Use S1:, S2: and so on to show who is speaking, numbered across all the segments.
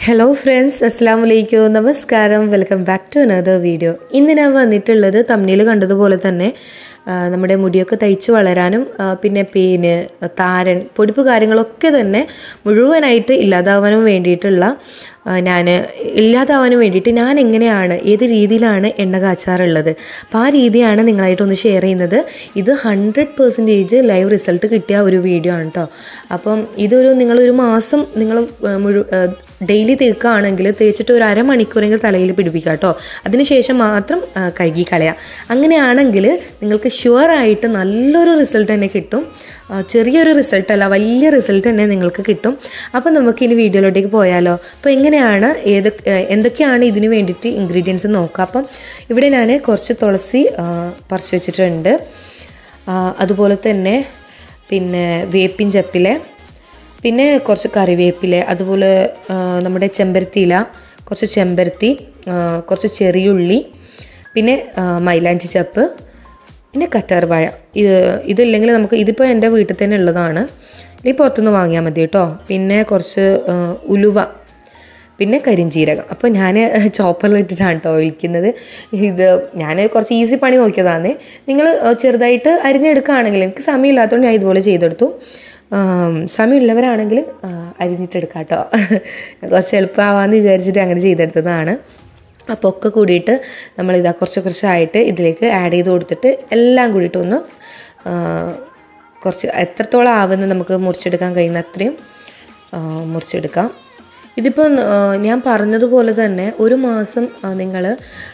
S1: hello friends അസ്സാം വലൈക്കും നമസ്കാരം welcome back to another video ഇന്ന് ഞാൻ വന്നിട്ടുള്ളത് തമ്മിൽ കണ്ടതുപോലെ തന്നെ ആ, നമ്മുടെ മുടിയൊക്കെ തയ്ച്ച് വളരാനും ആ, പിന്നെ പേന് താരൻ പൊടിപ്പ് കാര്യങ്ങളൊക്കെ തന്നെ മുഴുവനായിട്ട് ഇല്ലാതാവാനും വേണ്ടിയിട്ടുള്ള ഞാൻ ഇല്ലാതാവാനും വേണ്ടിയിട്ട് ഞാൻ എങ്ങനെയാണ് ഏത് രീതിയിലാണ് എണ്ണ കാച്ചാറുള്ളത് അപ്പോൾ ആ രീതിയാണ് നിങ്ങളായിട്ടൊന്ന് ഷെയർ ചെയ്യുന്നത് ഇത് ഹൺഡ്രഡ് പെർസെൻറ്റേജ് ലൈവ് റിസൾട്ട് കിട്ടിയ ഒരു വീഡിയോ ആണ് കേട്ടോ അപ്പം ഇതൊരു നിങ്ങളൊരു മാസം നിങ്ങൾ മുഴു ഡെയിലി തേക്കുകയാണെങ്കിൽ തേച്ചിട്ട് ഒരു അരമണിക്കൂറെങ്കിൽ തലയിൽ പിടിപ്പിക്കുക കേട്ടോ അതിനുശേഷം മാത്രം ആ, കഴുകി കളയാം അങ്ങനെയാണെങ്കിൽ നിങ്ങൾക്ക് ഷുവറായിട്ട് നല്ലൊരു റിസൾട്ട് തന്നെ കിട്ടും ആ, ചെറിയൊരു റിസൾട്ട് അല്ല വലിയ റിസൾട്ട് തന്നെ നിങ്ങൾക്ക് കിട്ടും അപ്പം നമുക്ക് ഇനി വീഡിയോയിലോട്ടേക്ക് പോയാലോ അപ്പോൾ എങ്ങനെയാണ് ഏത് എന്തൊക്കെയാണ് ഇതിന് വേണ്ടിയിട്ട് ഇൻഗ്രീഡിയൻസ് നോക്കുക അപ്പം ഇവിടെ ഞാൻ കുറച്ച് തുളസി ആ, പറിച്ച് വെച്ചിട്ടുണ്ട് ആ, അതുപോലെ തന്നെ പിന്നെ വേപ്പിൻ ചപ്പിലെ പിന്നെ കുറച്ച് കറിവേപ്പില അതുപോലെ ആ, നമ്മുടെ ചെമ്പരത്തിയില കുറച്ച് ചെമ്പരത്തി ആ, കുറച്ച് ചെറിയുള്ളി പിന്നെ ആ, മൈലാഞ്ചി ചപ്പ് പിന്നെ കറ്റാർവാഴ ഇത് ഇതില്ലെങ്കിൽ നമുക്ക് ഇതിപ്പോൾ എൻ്റെ വീട്ടിൽ തന്നെ ഉള്ളതാണ് ഇത് പുറത്തുനിന്ന് വാങ്ങിയാൽ മതി കേട്ടോ പിന്നെ കുറച്ച് ആ, ഉലുവ പിന്നെ കരിഞ്ചീരകം അപ്പോൾ ഞാൻ ചോപ്പറിൽ ഇട്ടിട്ടാണ് കേട്ടോ ഒഴിക്കുന്നത് ഇത് ഞാൻ കുറച്ച് ഈസി പണി നോക്കിയതാണ് നിങ്ങൾ ചെറുതായിട്ട് അരിഞ്ഞെടുക്കുകയാണെങ്കിൽ എനിക്ക് സമയമില്ലാത്തതുകൊണ്ട് ഞാൻ ഇതുപോലെ ചെയ്തെടുത്തു ആം, സമയമുള്ളവരാണെങ്കിൽ ആ, അരിഞ്ഞിട്ടെടുക്കാം കേട്ടോ കുറച്ച് എളുപ്പമാവാമെന്ന് വിചാരിച്ചിട്ട് അങ്ങനെ ചെയ്തെടുത്തതാണ് അപ്പോൾ ഒക്കെ കൂടിയിട്ട് നമ്മളിതാ കുറച്ച് കുറച്ചായിട്ട് ഇതിലേക്ക് ആഡ് ചെയ്ത് കൊടുത്തിട്ട് എല്ലാം കൂടിയിട്ട് ഒന്ന് ആ, കുറച്ച് എത്രത്തോളം ആവുന്ന നമുക്ക് മുറിച്ചെടുക്കാൻ കഴിയുന്ന അത്രയും ആ, മുറിച്ചെടുക്കാം ഇതിപ്പോൾ ഞാൻ പറഞ്ഞതുപോലെ തന്നെ ഒരു മാസം നിങ്ങൾ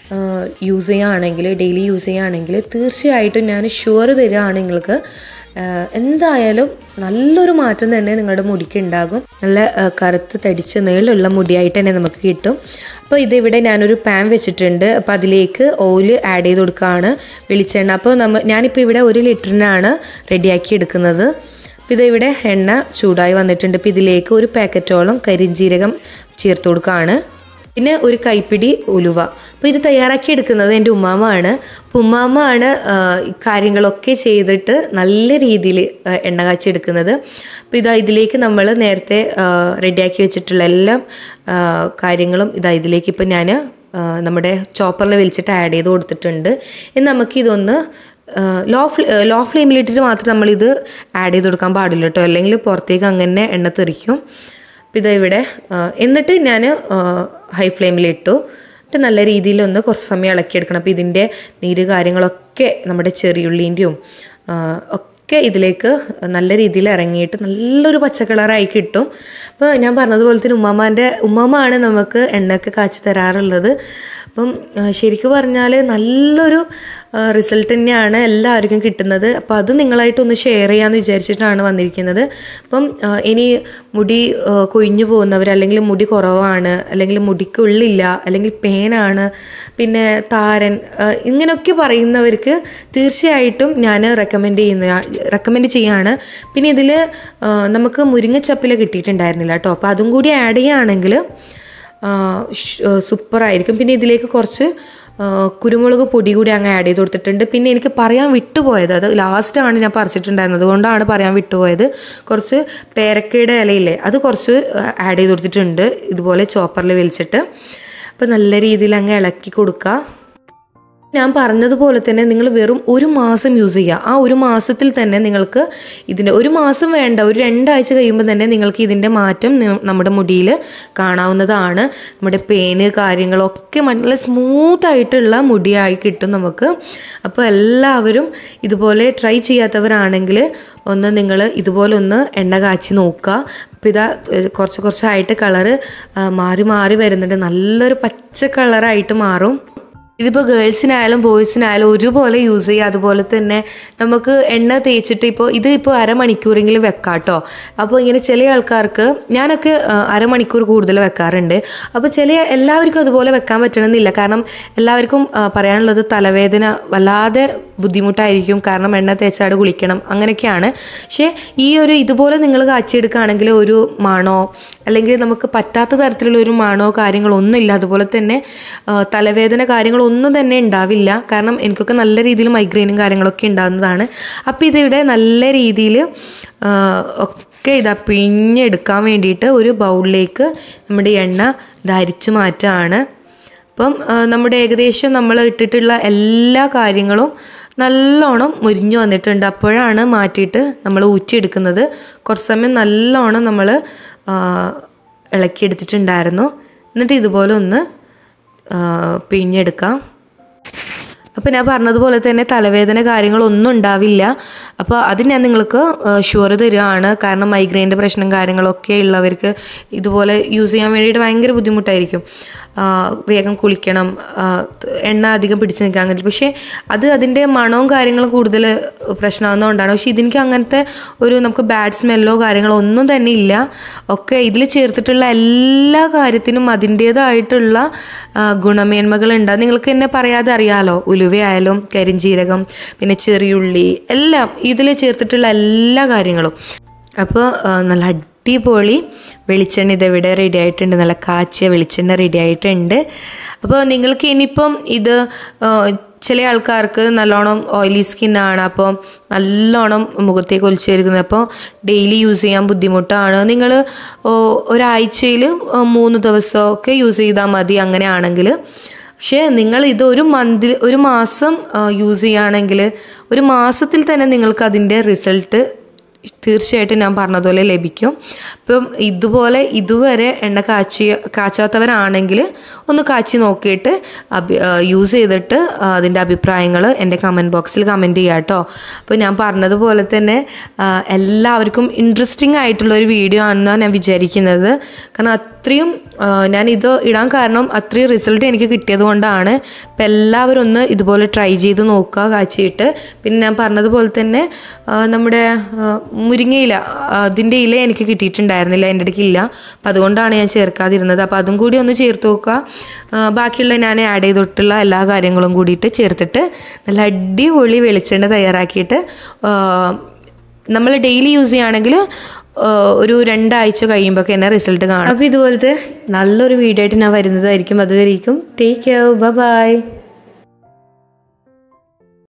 S1: യൂസ് ചെയ്യുകയാണെങ്കിൽ ഡെയിലി യൂസ് ചെയ്യുകയാണെങ്കിൽ തീർച്ചയായിട്ടും ഞാൻ ഷുവർ തരികയാണ് നിങ്ങൾക്ക് ആ, എന്തായാലും നല്ലൊരു മാറ്റം തന്നെ നിങ്ങളുടെ മുടിക്ക് ഉണ്ടാകും നല്ല ആ, കറുത്ത് തടിച്ച് നീളമുള്ള മുടിയായിട്ട് തന്നെ നമുക്ക് കിട്ടും അപ്പോൾ ഇതിവിടെ ഞാനൊരു പാൻ വെച്ചിട്ടുണ്ട് അപ്പോൾ അതിലേക്ക് ഓയിൽ ആഡ് ചെയ്ത് കൊടുക്കുകയാണ് വെളിച്ചെണ്ണ അപ്പോൾ നമ്മൾ ഞാനിപ്പോൾ ഇവിടെ ഒരു ലിറ്ററിനാണ് റെഡിയാക്കി എടുക്കുന്നത് അപ്പോൾ ഇതിവിടെ എണ്ണ ചൂടായി വന്നിട്ടുണ്ട് ഇപ്പോൾ ഇതിലേക്ക് ഒരു പാക്കറ്റോളം കരിഞ്ജീരകം ചേർത്ത് കൊടുക്കുകയാണ് പിന്നെ ഒരു കൈപ്പിടി ഉലുവ അപ്പോൾ ഇത് തയ്യാറാക്കി എടുക്കുന്നത് എൻ്റെ ഉമ്മാമാണ് അപ്പോൾ ഉമ്മാമാണ് ആ, ഈ കാര്യങ്ങളൊക്കെ ചെയ്തിട്ട് നല്ല രീതിയിൽ ആ, എണ്ണ കാച്ചെടുക്കുന്നത് അപ്പോൾ ഇതാ ഇതിലേക്ക് നമ്മൾ നേരത്തെ ആ, റെഡിയാക്കി വെച്ചിട്ടുള്ള എല്ലാ ആ, കാര്യങ്ങളും ഇതാ ഇതിലേക്ക് ഇപ്പം ഞാൻ നമ്മുടെ ചോപ്പറിൽ വലിച്ചിട്ട് ആഡ് ചെയ്ത് കൊടുത്തിട്ടുണ്ട് ഇനി നമുക്കിതൊന്ന് ലോ ഫ്ലേ ലോ ഫ്ലെയിമിലിട്ടിട്ട് മാത്രം നമ്മളിത് ആഡ് ചെയ്ത് കൊടുക്കാൻ പാടില്ല കേട്ടോ അല്ലെങ്കിൽ പുറത്തേക്ക് അങ്ങനെ എണ്ണ തെറിക്കും അപ്പോൾ ഇതാ ഇവിടെ ആ, എന്നിട്ട് ഞാൻ ഹൈ ഫ്ലെയിമിലിട്ടു എന്നിട്ട് നല്ല രീതിയിലൊന്ന് കുറച്ച് സമയം ഇളക്കിയെടുക്കണം അപ്പോൾ ഇതിൻ്റെ നീര് കാര്യങ്ങളൊക്കെ നമ്മുടെ ചെറിയുള്ളീൻ്റെയും ഒക്കെ ഇതിലേക്ക് നല്ല രീതിയിൽ ഇറങ്ങിയിട്ട് നല്ലൊരു പച്ച കളറായി കിട്ടും അപ്പോൾ ഞാൻ പറഞ്ഞതുപോലെ തന്നെ ഉമ്മാമാൻ്റെ ഉമ്മാമാണ് നമുക്ക് എണ്ണയൊക്കെ കാച്ചി തരാറുള്ളത് അപ്പം ആ, ശരിക്കും പറഞ്ഞാൽ നല്ലൊരു റിസൾട്ട് തന്നെയാണ് എല്ലാവർക്കും കിട്ടുന്നത് അപ്പോൾ അത് നിങ്ങളായിട്ടൊന്ന് ഷെയർ ചെയ്യാമെന്ന് വിചാരിച്ചിട്ടാണ് വന്നിരിക്കുന്നത് അപ്പം ആ, ഇനി മുടി ആ, കൊഴിഞ്ഞു പോകുന്നവർ അല്ലെങ്കിൽ മുടി കുറവാണ് അല്ലെങ്കിൽ മുടിക്കുള്ളില്ല അല്ലെങ്കിൽ പേനാണ് പിന്നെ താരൻ ആ, ഇങ്ങനെയൊക്കെ പറയുന്നവർക്ക് തീർച്ചയായിട്ടും ഞാൻ റെക്കമെൻഡ് ചെയ്യുന്ന റെക്കമെൻഡ് ചെയ്യാണ് പിന്നെ ഇതിൽ നമുക്ക് മുരിങ്ങച്ചപ്പില കിട്ടിയിട്ടുണ്ടായിരുന്നില്ല കേട്ടോ അപ്പോൾ അതും കൂടി ആഡ് ചെയ്യുകയാണെങ്കിൽ സൂപ്പറായിരിക്കും പിന്നെ ഇതിലേക്ക് കുറച്ച് ആ, കുരുമുളക് പൊടി കൂടി അങ്ങ് ആഡ് ചെയ്ത് കൊടുത്തിട്ടുണ്ട് പിന്നെ എനിക്ക് പറയാൻ വിട്ടുപോയത് അത് ലാസ്റ്റാണ് ഞാൻ പറിച്ചിട്ടുണ്ടായിരുന്നത് അതുകൊണ്ടാണ് പറയാൻ വിട്ടുപോയത് കുറച്ച് പേരക്കയുടെ ഇലയില്ലേ അത് കുറച്ച് ആഡ് ചെയ്ത് കൊടുത്തിട്ടുണ്ട് ഇതുപോലെ ചോപ്പറിൽ വലിച്ചിട്ട് അപ്പോൾ നല്ല രീതിയിൽ അങ്ങ് ഇളക്കി കൊടുക്കുക ഞാൻ പറഞ്ഞതുപോലെ തന്നെ നിങ്ങൾ വെറും ഒരു മാസം യൂസ് ചെയ്യുക ആ ഒരു മാസത്തിൽ തന്നെ നിങ്ങൾക്ക് ഇതിൻ്റെ ഒരു മാസം വേണ്ട ഒരു രണ്ടാഴ്ച കഴിയുമ്പോൾ തന്നെ നിങ്ങൾക്ക് ഇതിൻ്റെ മാറ്റം നി- നമ്മുടെ മുടിയിൽ കാണാവുന്നതാണ് നമ്മുടെ പേന് കാര്യങ്ങളൊക്കെ നല്ല സ്മൂത്തായിട്ടുള്ള മുടിയായി കിട്ടും നമുക്ക് അപ്പോൾ എല്ലാവരും ഇതുപോലെ ട്രൈ ചെയ്യാത്തവരാണെങ്കിൽ ഒന്ന് നിങ്ങൾ ഇതുപോലെ ഒന്ന് എണ്ണ കാച്ചി നോക്കുക അപ്പോൾ ഇതാ ഏഹ്, കുറച്ച് കുറച്ചായിട്ട് കളറ് മാറി മാറി വരുന്നുണ്ട് നല്ലൊരു പച്ച കളറായിട്ട് മാറും ഇതിപ്പോൾ ഗേൾസിനായാലും ബോയ്സിനായാലും ഒരുപോലെ യൂസ് ചെയ്യുക അതുപോലെ തന്നെ നമുക്ക് എണ്ണ തേച്ചിട്ട് ഇപ്പോൾ ഇത് ഇപ്പോൾ അരമണിക്കൂറെങ്കിലും വെക്കാം കേട്ടോ അപ്പോൾ ഇങ്ങനെ ചില ആൾക്കാർക്ക് ഞാനൊക്കെ ആ, അരമണിക്കൂർ കൂടുതൽ വെക്കാറുണ്ട് അപ്പോൾ ചില എല്ലാവർക്കും അതുപോലെ വെക്കാൻ പറ്റണമെന്നില്ല കാരണം എല്ലാവർക്കും ആ, പറയാനുള്ളത് തലവേദന വല്ലാതെ ബുദ്ധിമുട്ടായിരിക്കും കാരണം എണ്ണ തേച്ചാട് കുളിക്കണം അങ്ങനെയൊക്കെയാണ് പക്ഷേ ഈ ഒരു ഇതുപോലെ നിങ്ങൾ കാച്ചിയെടുക്കുകയാണെങ്കിൽ ഒരു മണോ അല്ലെങ്കിൽ നമുക്ക് പറ്റാത്ത തരത്തിലുള്ള ഒരു മണോ കാര്യങ്ങളോ ഒന്നുമില്ല അതുപോലെ തന്നെ ആ, തലവേദന കാര്യങ്ങളൊന്നും തന്നെ ഉണ്ടാവില്ല കാരണം എനിക്കൊക്കെ നല്ല രീതിയിൽ മൈഗ്രെയിനും കാര്യങ്ങളൊക്കെ ഉണ്ടാകുന്നതാണ് അപ്പോൾ ഇതിവിടെ നല്ല രീതിയിൽ ആ, ഒക്കെ ഇതാ പിഴിഞ്ഞെടുക്കാൻ വേണ്ടിയിട്ട് ഒരു ബൗളിലേക്ക് നമ്മുടെ എണ്ണ ധരിച്ചു മാറ്റുകയാണ് അപ്പം ആ, നമ്മുടെ ഏകദേശം നമ്മൾ ഇട്ടിട്ടുള്ള എല്ലാ കാര്യങ്ങളും നല്ലോണം മുരിഞ്ഞു വന്നിട്ടുണ്ട് അപ്പോഴാണ് മാറ്റിയിട്ട് നമ്മൾ ഊറ്റിയെടുക്കുന്നത് കുറച്ച് സമയം നല്ലോണം നമ്മൾ ഇളക്കിയെടുത്തിട്ടുണ്ടായിരുന്നു എന്നിട്ട് ഇതുപോലെ ഒന്ന് ആ, പിഴിഞ്ഞെടുക്കാം അപ്പോൾ ഞാൻ പറഞ്ഞതുപോലെ തന്നെ തലവേദന കാര്യങ്ങളൊന്നും ഉണ്ടാവില്ല അപ്പോൾ അത് ഞാൻ നിങ്ങൾക്ക് ഷുവർ തരികയാണ് കാരണം മൈഗ്രെയിൻ്റെ പ്രശ്നം കാര്യങ്ങളൊക്കെ ഉള്ളവർക്ക് ഇതുപോലെ യൂസ് ചെയ്യാൻ വേണ്ടിയിട്ട് ഭയങ്കര ബുദ്ധിമുട്ടായിരിക്കും ആ, വേഗം കുളിക്കണം ആ, എണ്ണ അധികം പിടിച്ച് നിൽക്കാൻ കഴിയില്ല പക്ഷേ അത് അതിൻ്റെ മണവും കാര്യങ്ങളും കൂടുതൽ പ്രശ്നമാകുന്നതുകൊണ്ടാണ് പക്ഷേ ഇതെനിക്ക് അങ്ങനത്തെ ഒരു നമുക്ക് ബാഡ് സ്മെല്ലോ കാര്യങ്ങളോ ഒന്നും തന്നെ ഇല്ല ഒക്കെ ഇതിൽ ചേർത്തിട്ടുള്ള എല്ലാ കാര്യത്തിനും അതിൻ്റേതായിട്ടുള്ള ആ, ഗുണമേന്മകളുണ്ട് അത് നിങ്ങൾക്ക് തന്നെ പറയാതെ അറിയാലോ ഉലുവയായാലും കരിഞ്ജീരകം പിന്നെ ചെറിയുള്ളി എല്ലാം ഇതിൽ ചേർത്തിട്ടുള്ള എല്ലാ കാര്യങ്ങളും അപ്പോൾ ആ, നല്ല അടിപൊളി വെളിച്ചെണ്ണ ഇതെവിടെ റെഡി ആയിട്ടുണ്ട് നല്ല കാച്ചിയ വെളിച്ചെണ്ണ റെഡി ആയിട്ടുണ്ട് അപ്പോൾ നിങ്ങൾക്ക് ഇനിയിപ്പം ഇത് ആ, ചില ആൾക്കാർക്ക് നല്ലോണം ഓയിലി സ്കിന്നാണ് അപ്പോൾ നല്ലോണം മുഖത്തേക്ക് ഒലിച്ചു വരുന്നത് അപ്പോൾ ഡെയിലി യൂസ് ചെയ്യാൻ ബുദ്ധിമുട്ടാണ് നിങ്ങൾ ഒരാഴ്ചയിൽ മൂന്ന് ദിവസമൊക്കെ യൂസ് ചെയ്താൽ മതി അങ്ങനെയാണെങ്കിൽ പക്ഷേ നിങ്ങൾ ഇത് ഒരു മന്തിൽ ഒരു മാസം യൂസ് ചെയ്യുകയാണെങ്കിൽ ഒരു മാസത്തിൽ തന്നെ നിങ്ങൾക്ക് അതിൻ്റെ റിസൾട്ട് തീർച്ചയായിട്ടും ഞാൻ പറഞ്ഞതുപോലെ ലഭിക്കും അപ്പം ഇതുപോലെ ഇതുവരെ എണ്ണ കാച്ചി കാച്ചാത്തവരാണെങ്കിൽ ഒന്ന് കാച്ചി നോക്കിയിട്ട് അഭി യൂസ് ചെയ്തിട്ട് ആ, അതിൻ്റെ അഭിപ്രായങ്ങൾ എൻ്റെ കമൻറ്റ് ബോക്സിൽ കമൻറ്റ് ചെയ്യാം കേട്ടോ അപ്പോൾ ഞാൻ പറഞ്ഞതുപോലെ തന്നെ ആ, എല്ലാവർക്കും ഇൻട്രസ്റ്റിംഗ് ആയിട്ടുള്ള ഒരു വീഡിയോ ആണെന്നാണ് ഞാൻ വിചാരിക്കുന്നത് കാരണം അത്രയും ആ, ഞാൻ ഇത് ഇടാൻ കാരണം അത്രയും റിസൾട്ട് എനിക്ക് കിട്ടിയത് കൊണ്ടാണ് അപ്പം എല്ലാവരും ഒന്ന് ഇതുപോലെ ട്രൈ ചെയ്ത് നോക്കുക കാച്ചിയിട്ട് പിന്നെ ഞാൻ പറഞ്ഞതുപോലെ തന്നെ ആ, നമ്മുടെ ആ, മുരിങ്ങയില അതിൻ്റെ ഇല എനിക്ക് കിട്ടിയിട്ടുണ്ടായിരുന്നില്ല എൻ്റെ ഇടയ്ക്ക് ഇല്ല അപ്പം അതുകൊണ്ടാണ് ഞാൻ ചേർക്കാതിരുന്നത് അപ്പോൾ അതും കൂടി ഒന്ന് ചേർത്ത് നോക്കുക ആ, ബാക്കിയുള്ള ഞാൻ ആഡ് ചെയ്തിട്ടുള്ള എല്ലാ കാര്യങ്ങളും കൂടിയിട്ട് ചേർത്തിട്ട് നല്ല അടിപൊളി വെളിച്ചെണ്ണ തയ്യാറാക്കിയിട്ട് ആ, നമ്മൾ ഡെയിലി യൂസ് ചെയ്യുകയാണെങ്കിൽ ഒരു രണ്ടാഴ്ച കഴിയുമ്പോൾ തന്നെ റിസൾട്ട് കാണും അപ്പോൾ ഇതുപോലത്തെ നല്ലൊരു വീഡിയോ ആയിട്ട് ഞാൻ വരുന്നതായിരിക്കും അതുവരേക്കും ടേക്ക് കെയർ ബൈ